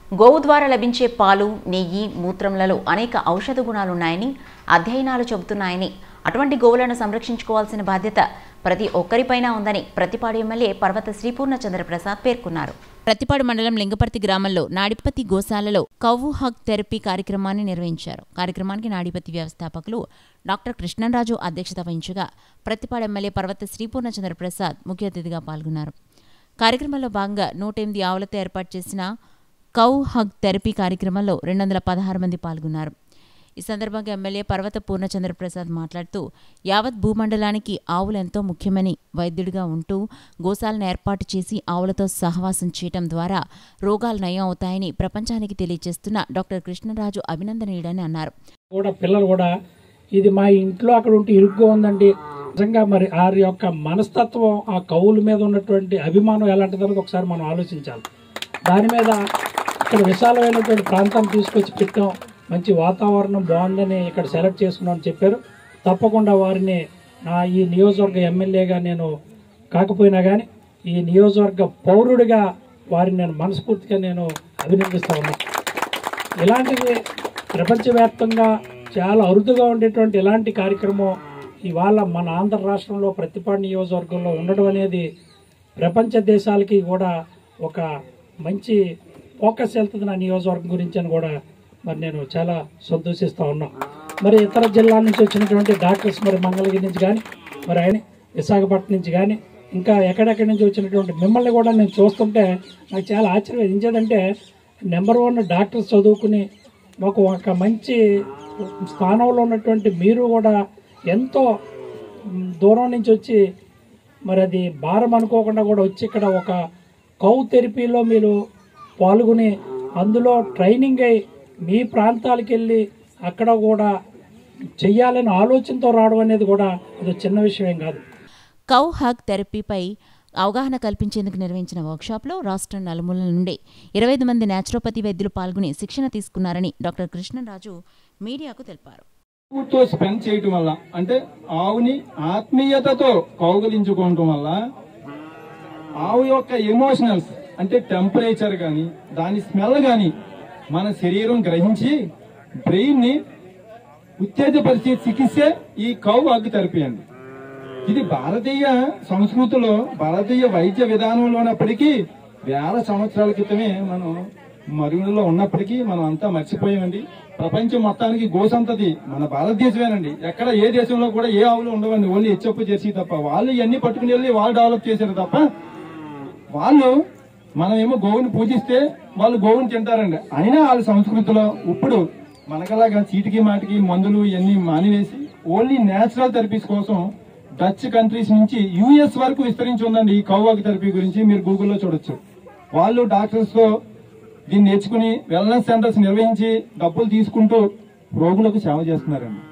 గోవు ద్వారా లభించే పాలు నెయ్యి మూత్రంలలో అనేక ఔషధ గుణాలున్నాయని అధ్యయనాలు చెబుతున్నాయని అటువంటి గోవులను సంరక్షించుకోవాల్సిన బాధ్యత ప్రతి ఒక్కరిపైన ఉందని ప్రతిపాడు ఎమ్మెల్యే పర్వత శ్రీపూర్ణ చంద్రప్రసాద్ పేర్కొన్నారు ప్రతిపాడు మండలం లింగపర్తి గ్రామంలో నాడిపతి గోశాలలో కవ్వు హక్ థెరపీ కార్యక్రమాన్ని నిర్వహించారు కార్యక్రమానికి నాడిపతి వ్యవస్థాపకులు డాక్టర్ కృష్ణరాజు అధ్యక్షత వహించగా ప్రతిపాడు ఎమ్మెల్యే పర్వత శ్రీపూర్ణ చంద్రప్రసాద్ ముఖ్య అతిథిగా పాల్గొన్నారు కార్యక్రమంలో భాగంగా నూట ఎనిమిది ఆవులతో ఏర్పాటు చేసిన కౌ హగ్ థెరపీ కార్యక్రమంలో రెండు వందల పదహారు మంది పాల్గొన్నారు ఈ సందర్భంగా ఎమ్మెల్యే పర్వత పూర్ణచంద్ర ప్రసాద్ మాట్లాడుతూ యావత్ భూమండలానికి ఆవులు ఎంతో ముఖ్యమని వైద్యుడిగా ఉంటూ గోశాలను ఏర్పాటు చేసి ఆవులతో సహవాసం చేయటం ద్వారా రోగాలు నయం అవుతాయని ప్రపంచానికి తెలియజేస్తున్న డాక్టర్ కృష్ణరాజు అభినందనీయుడని అన్నారు కూడా పిల్లలు కూడా ఇది మా ఇంట్లో అక్కడ ఉంటే ఇరుగ్గా ఉందండి నిజంగా మరి వారి యొక్క మనస్తత్వం ఆ కవుల మీద ఉన్నటువంటి అభిమానం ఎలాంటిదన్నది ఒకసారి మనం ఆలోచించాలి దాని మీద ఇక్కడ విశాలమైనటువంటి ప్రాంతాన్ని తీసుకొచ్చి పెట్టాం మంచి వాతావరణం బాగుందని ఇక్కడ సెలెక్ట్ చేసుకున్నాం అని చెప్పారు తప్పకుండా వారిని నా ఈ నియోజకవర్గ ఎమ్మెల్యేగా నేను కాకపోయినా కానీ ఈ నియోజకవర్గ పౌరుడిగా వారిని నేను మనస్ఫూర్తిగా నేను అభినందిస్తా ఉన్నాను ఇలాంటిది ప్రపంచవ్యాప్తంగా చాలా అరుదుగా ఉండేటువంటి ఇలాంటి కార్యక్రమం ఇవాళ మన ఆంధ్ర రాష్ట్రంలో ప్రతిపాడు నియోజకవర్గంలో ఉండడం అనేది ప్రపంచ దేశాలకి కూడా ఒక మంచి ఫోకస్ వెళ్తుంది నా నియోజకవర్గం గురించి అని కూడా మరి నేను చాలా సంతోషిస్తూ ఉన్నా మరి ఇతర జిల్లాల నుంచి వచ్చినటువంటి డాక్టర్స్ మరి మంగళగిరి నుంచి కానీ మరి ఆయన విశాఖపట్నం నుంచి కానీ ఇంకా ఎక్కడెక్కడి నుంచి వచ్చినటువంటి మిమ్మల్ని కూడా నేను చూస్తుంటే నాకు చాలా ఆశ్చర్యం ఏంటంటే నెంబర్ వన్ డాక్టర్స్ చదువుకుని మాకు ఒక మంచి స్థానంలో ఉన్నటువంటి మీరు కూడా ఎంతో మ్, దూరం నుంచి వచ్చి మరి అది భారం అనుకోకుండా కూడా వచ్చి ఇక్కడ ఒక కౌ థెరపీలో మీరు పాల్గొని అందులో ట్రైనింగ్ అయి మీ ప్రాంతాలకు వెళ్ళి అక్కడ కూడా చెయ్యాలనే ఆలోచనతో రావడం అనేది కూడా అది చిన్న విషయం కాదు కౌ హగ్ థెరపీపై అవగాహన కల్పించేందుకు నిర్వహించిన వర్క్షాప్లో రాష్ట్రం నలుమూలల నుండి ఇరవై ఐదు మంది న్యాచురోపతి వైద్యులు పాల్గొని శిక్షణ తీసుకున్నారని డాక్టర్ కృష్ణరాజు మీడియాకు తెలిపారు తో స్పెండ్ చేయటం వల్ల అంటే ఆవుని ఆత్మీయతతో కౌగలించుకోవటం వల్ల ఆవు యొక్క ఎమోషనల్స్ అంటే టెంపరేచర్ గాని దాని స్మెల్ గాని మన శరీరం గ్రహించి బ్రెయిన్ ని ఉత్తేజపరిచే చికిత్సే ఈ కౌ అగ్గు థెరపీ అండి ఇది భారతీయ సంస్కృతిలో భారతీయ వైద్య విధానంలో ఉన్నప్పటికీ వేల సంవత్సరాల క్రితమే మనం మరుగులలో ఉన్నప్పటికీ మనం అంతా మర్చిపోయామండి ప్రపంచం మొత్తానికి గోసంతది మన భారతదేశమేనండి ఎక్కడ ఏ దేశంలో కూడా ఏ ఆవులు ఉండవండి ఓన్లీ హెచ్చప్పు చేసి తప్ప వాళ్ళు ఇవన్నీ పట్టుకుని వెళ్ళి వాళ్ళు డెవలప్ చేశారు తప్ప వాళ్ళు మనమేమో గోవుని పూజిస్తే వాళ్ళు గోవుని తింటారండి అయినా వాళ్ళ సంస్కృతిలో ఇప్పుడు మనకలాగా చీటికి మాటికి మందులు ఇవన్నీ మానివేసి ఓన్లీ నేచురల్ థెరపీస్ కోసం డచ్ కంట్రీస్ నుంచి యుఎస్ వరకు విస్తరించి ఉందండి ఈ కౌవాక్ థెరపీ గురించి మీరు గూగుల్లో చూడొచ్చు వాళ్ళు డాక్టర్స్ తో దీన్ని నేర్చుకుని వెల్నెస్ సెంటర్స్ నిర్వహించి డబ్బులు తీసుకుంటూ రోగులకు సేవ చేస్తున్నారండి